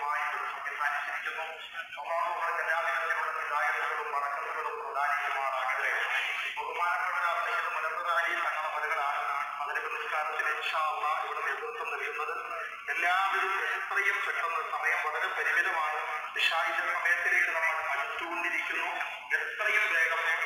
സജീവമായി ഇവിടെ സംവിധാനിച്ചിരിക്കുന്നു അള്ളാഹുവിന്റെ എല്ലാവിധത്തിലുള്ള ഹിദായത്തുകളും വടക്കത്തുകളും പ്രദാനിക്കുമാറാകട്ടെ ബഹുമാനപ്പെട്ട സയ്യിദ് മുനമ്പറാലി തങ്ങളവരുകളാണ് അതിന്റെ നിസ്കാരത്തിന് ഇൻഷാ അള്ളാഹ് ഇവിടെ നേതൃത്വം നൽകുന്നത് എല്ലാവരും എത്രയും പെട്ടെന്ന് സമയം വളരെ പരിമിതമാണ് ഇഷായിന്റെ സമയത്തിലേക്ക് നമ്മൾ അടുത്തുകൊണ്ടിരിക്കുന്നു എത്രയും വേഗം